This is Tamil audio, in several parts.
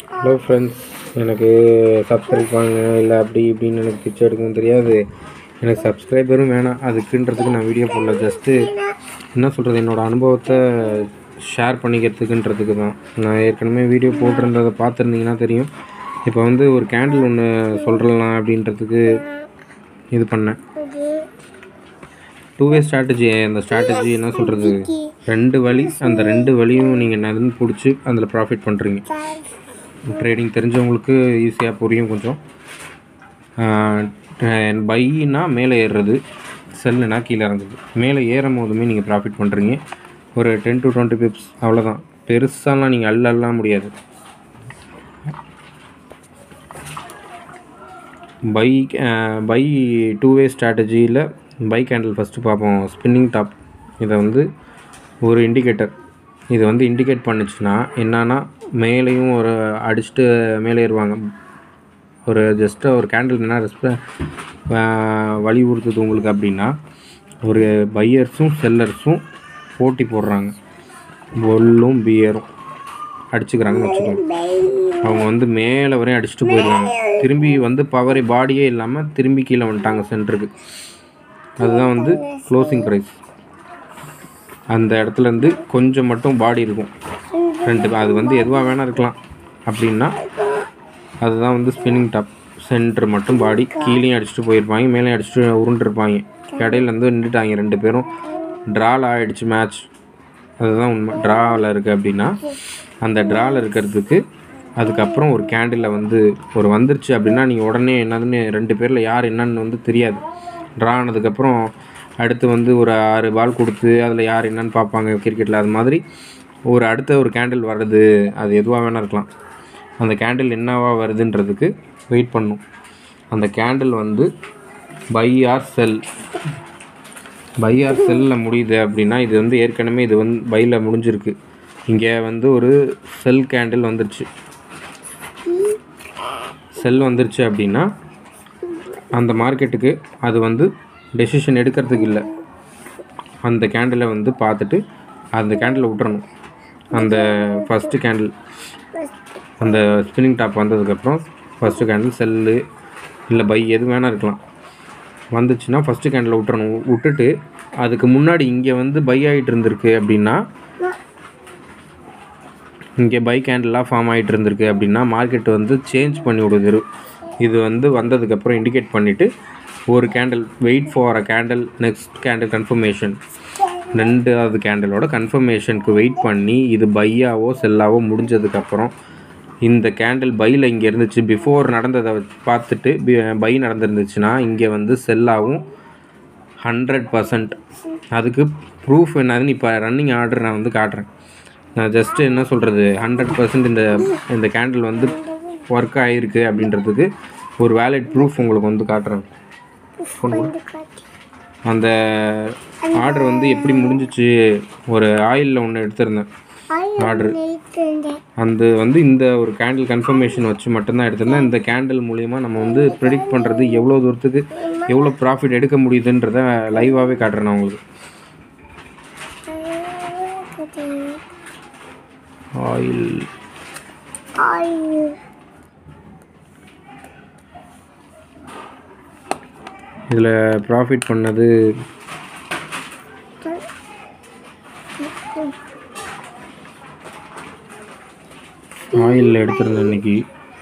ஹலோ ஃப்ரெண்ட்ஸ் எனக்கு சப்ஸ்கிரைப் பண்ணுங்க இல்லை அப்படி இப்படின்னு எனக்கு பிக்சர் எடுக்கவும் தெரியாது எனக்கு சப்ஸ்கிரைபரும் வேணாம் அதுக்குன்றதுக்கு நான் வீடியோ போடல ஜஸ்ட்டு என்ன சொல்கிறது என்னோடய அனுபவத்தை ஷேர் பண்ணிக்கிறதுக்குன்றதுக்கு தான் நான் ஏற்கனவே வீடியோ போட்டிருந்ததை பார்த்துருந்தீங்கன்னா தெரியும் இப்போ வந்து ஒரு கேண்டில் ஒன்று சொல்கிறலாம் அப்படின்றதுக்கு இது பண்ணேன் டூ வே ஸ்ட்ராட்டஜி அந்த ஸ்ட்ராட்டஜி என்ன சொல்கிறது ரெண்டு வழி அந்த ரெண்டு வழியும் நீங்கள் நடந்து பிடிச்சி அதில் ப்ராஃபிட் பண்ணுறீங்க ட்ரேடிங் தெரிஞ்சவங்களுக்கு ஈஸியாக புரியும் கொஞ்சம் பையினா மேலே ஏறுறது செல்லுனா கீழே இறங்குது மேலே ஏறும் போதுமே நீங்கள் ப்ராஃபிட் பண்ணுறீங்க ஒரு டென் டு டுவெண்ட்டி பிப்ஸ் அவ்வளோதான் பெருசாலாம் நீங்கள் அள்ள அள்ளலாம் முடியாது பை பை டூ வே ஸ்ட்ராட்டஜியில் பை கேண்டில் ஃபஸ்ட்டு பார்ப்போம் ஸ்பின்னிங் டாப் இதை வந்து ஒரு இண்டிகேட்டர் இது வந்து இண்டிகேட் பண்ணுச்சுன்னா என்னன்னா மேலேயும் ஒரு அடிச்சுட்டு மேலே ஏறுவாங்க ஒரு ஜஸ்ட்டு ஒரு கேண்டில் என்ன ரெஸ்ப வலியுறுத்துது உங்களுக்கு அப்படின்னா ஒரு பையர்ஸும் செல்லர்ஸும் போட்டி போடுறாங்க பொல்லும் பியரும் அடிச்சுக்கிறாங்கன்னு வச்சுக்கோங்க அவங்க வந்து மேலே வரையும் அடிச்சுட்டு போயிடுவாங்க திரும்பி வந்து பவரே பாடியே இல்லாமல் திரும்பி கீழே வந்துட்டாங்க சென்டருக்கு அதுதான் வந்து க்ளோசிங் ப்ரைஸ் அந்த இடத்துலேருந்து கொஞ்சம் மட்டும் பாடி இருக்கும் ரெண்டு அது வந்து எதுவாக வேணால் இருக்கலாம் அப்படின்னா அதுதான் வந்து ஸ்பின்னிங் டாப் சென்டர் மட்டும் பாடி கீழேயும் அடிச்சுட்டு போயிருப்பாங்க மேலே அடிச்சுட்டு உருண்டுருப்பாங்க இடையில வந்து நின்றுட்டாங்க ரெண்டு பேரும் ட்ரால் ஆகிடுச்சு மேட்ச் அதுதான் உண்மை ட்ராவில் இருக்குது அப்படின்னா அந்த ட்ராவில் இருக்கிறதுக்கு அதுக்கப்புறம் ஒரு கேண்டிலில் வந்து ஒரு வந்துருச்சு அப்படின்னா நீங்கள் உடனே என்னதுன்னு ரெண்டு பேரில் யார் என்னன்னு வந்து தெரியாது ட்ரா ஆனதுக்கப்புறம் அடுத்து வந்து ஒரு ஆறு பால் கொடுத்து அதில் யார் என்னன்னு பார்ப்பாங்க கிரிக்கெட்டில் அது மாதிரி ஒரு அடுத்த ஒரு கேண்டில் வர்றது அது எதுவாக வேணால் இருக்கலாம் அந்த கேண்டில் என்னவா வருதுன்றதுக்கு வெயிட் பண்ணும் அந்த கேண்டில் வந்து buy or sell buy or செல்லில் முடியுது அப்படின்னா இது வந்து ஏற்கனவே இது வந்து பையில் முடிஞ்சிருக்கு இங்கே வந்து ஒரு செல் கேண்டில் வந்துருச்சு செல் வந்துருச்சு அப்படின்னா அந்த மார்க்கெட்டுக்கு அது வந்து டெசிஷன் எடுக்கிறதுக்கு இல்லை அந்த கேண்டிலை வந்து பார்த்துட்டு அந்த கேண்டிலை விட்டுறணும் அந்த ஃபஸ்ட்டு கேண்டில் அந்த ஸ்பின்னிங் டாப் வந்ததுக்கப்புறம் ஃபஸ்ட்டு கேண்டில் செல்லு இல்லை பை எது வேணால் இருக்கலாம் வந்துச்சுன்னா ஃபஸ்ட்டு கேண்டில் விட்டுறணும் விட்டுட்டு அதுக்கு முன்னாடி இங்கே வந்து பை ஆகிட்டு இருந்திருக்கு அப்படின்னா இங்கே பை கேண்டிலாக ஃபார்ம் ஆகிட்டு இருந்திருக்கு அப்படின்னா மார்க்கெட் வந்து சேஞ்ச் பண்ணி விடுது இது வந்து வந்ததுக்கப்புறம் இண்டிகேட் பண்ணிவிட்டு ஒரு candle wait for a candle next candle confirmation ரெண்டாவது கேண்டிலோட கன்ஃபர்மேஷனுக்கு வெயிட் பண்ணி இது பையாவோ செல்லாவோ முடிஞ்சதுக்கப்புறம் இந்த கேண்டில் பையில் இங்கே இருந்துச்சு பிஃபோர் நடந்ததை பார்த்துட்டு பை நடந்திருந்துச்சுன்னா இங்கே வந்து செல்லாவும் ஹண்ட்ரட் பர்சன்ட் அதுக்கு ப்ரூஃப் என்னதுன்னு இப்போ ரன்னிங் ஆர்டர் நான் வந்து காட்டுறேன் நான் ஜஸ்ட்டு என்ன சொல்கிறது ஹண்ட்ரட் பர்சன்ட் இந்த இந்த கேண்டில் வந்து ஒர்க் ஆகிருக்கு அப்படின்றதுக்கு ஒரு வேலிட் ப்ரூஃப் உங்களுக்கு வந்து காட்டுறேன் phone கொடு. அந்த ஆர்டர் வந்து எப்படி முடிஞ்சிச்சு ஒரு ஆயிலில் ஒன்று எடுத்திருந்தேன் ஆர்டர் அந்த வந்து இந்த ஒரு கேண்டில் கன்ஃபர்மேஷன் வச்சு மட்டும்தான் எடுத்திருந்தேன் இந்த கேண்டில் மூலிமா நம்ம வந்து ப்ரெடிக்ட் பண்ணுறது எவ்வளோ தூரத்துக்கு எவ்வளோ ப்ராஃபிட் எடுக்க முடியுதுன்றத லைவாகவே காட்டுறேன் நான் உங்களுக்கு ஆயில் இதில் ப்ராஃபிட் பண்ணது ஆயில் எடுத்திருந்தேன் இன்னைக்கு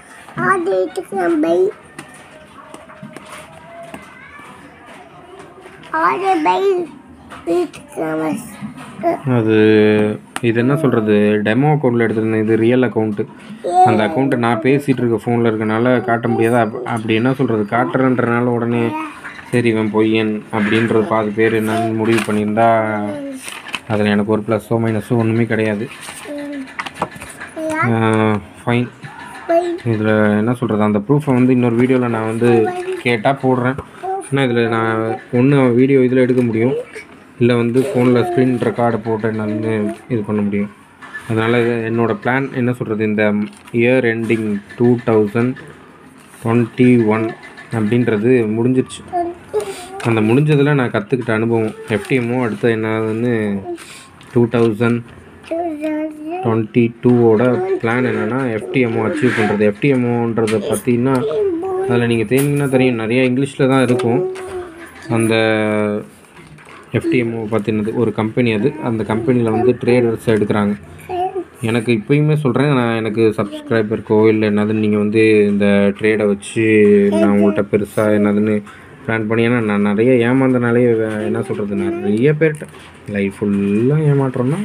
அது இது என்ன சொல்கிறது டெமோ அக்கௌண்ட்டில் எடுத்திருந்தேன் இது ரியல் அக்கௌண்ட்டு அந்த அக்கௌண்ட்டை நான் பேசிகிட்டு இருக்க ஃபோனில் இருக்கனால காட்ட முடியாதா அப் அப்படி என்ன சொல்கிறது காட்டுறேன்றனால உடனே சரி இவன் பொய்யன் அப்படின்றது பாதி பேர் என்னன்னு முடிவு பண்ணியிருந்தா அதில் எனக்கு ஒரு ப்ளஸ்ஸோ மைனஸோ ஒன்றுமே கிடையாது ஃபைன் இதில் என்ன சொல்கிறது அந்த ப்ரூஃபை வந்து இன்னொரு வீடியோவில் நான் வந்து கேட்டால் போடுறேன் ஆனால் இதில் நான் ஒன்று வீடியோ இதில் எடுக்க முடியும் இல்லை வந்து ஃபோனில் ஸ்க்ரீன் ரெக்கார்டு போட்டு நான் வந்து இது பண்ண முடியும் அதனால் இது என்னோடய பிளான் என்ன சொல்கிறது இந்த year ending two thousand twenty one அப்படின்றது முடிஞ்சிருச்சு அந்த முடிஞ்சதில் நான் கற்றுக்கிட்ட அனுபவம் எஃப்டிஎம்மோ அடுத்து என்னதுன்னு டூ தௌசண்ட் டுவெண்ட்டி டூவோட பிளான் என்னென்னா எஃப்டிஎம்ஓ அச்சீவ் பண்ணுறது எஃப்டிஎம்ஓன்றதை பார்த்தீங்கன்னா அதில் நீங்கள் தேடிங்கன்னா தெரியும் நிறைய இங்கிலீஷில் தான் இருக்கும் அந்த எஃப்டிஎம்ஓ பற்றினது ஒரு கம்பெனி அது அந்த கம்பெனியில் வந்து ட்ரேடர்ஸ் எடுக்கிறாங்க எனக்கு இப்போயுமே சொல்கிறேன் நான் எனக்கு சப்ஸ்கிரைபருக்கோ இல்லை என்னதுன்னு நீங்கள் வந்து இந்த ட்ரேடை வச்சு நான் உங்கள்கிட்ட பெருசாக என்னதுன்னு பிளான் பண்ணி ஏன்னா நான் நிறைய ஏமாந்தனாலே வே- என்ன சொல்கிறது நிறைய பேர்கிட்ட லைஃப் ஃபுல்லாக ஏமாற்றோன்னா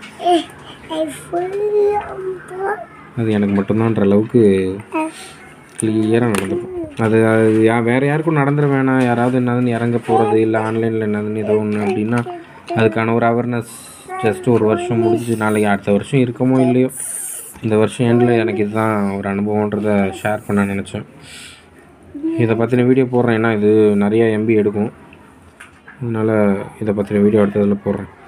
அது எனக்கு மட்டும்தான்ற அளவுக்கு கிளியராக நடந்துக்கும் அது அது யா வேறு யாருக்கும் நடந்துட வேணாம் யாராவது என்னதுன்னு இறங்க போகிறது இல்லை ஆன்லைனில் என்னதுன்னு ஏதோ ஒன்று அப்படின்னா அதுக்கான ஒரு அவேர்னஸ் ஜஸ்ட் ஒரு வருஷம் முடிஞ்சு நாளைக்கு அடுத்த வருஷம் இருக்கமோ இல்லையோ இந்த வருஷம் எண்டில் எனக்கு இதுதான் ஒரு அனுபவன்றதை ஷேர் பண்ண நினச்சேன் இதை பற்றின வீடியோ போடுறேன் ஏன்னா இது நிறைய எம்பி எடுக்கும் அதனால் இதை பற்றின வீடியோ அடுத்ததில் போடுறேன்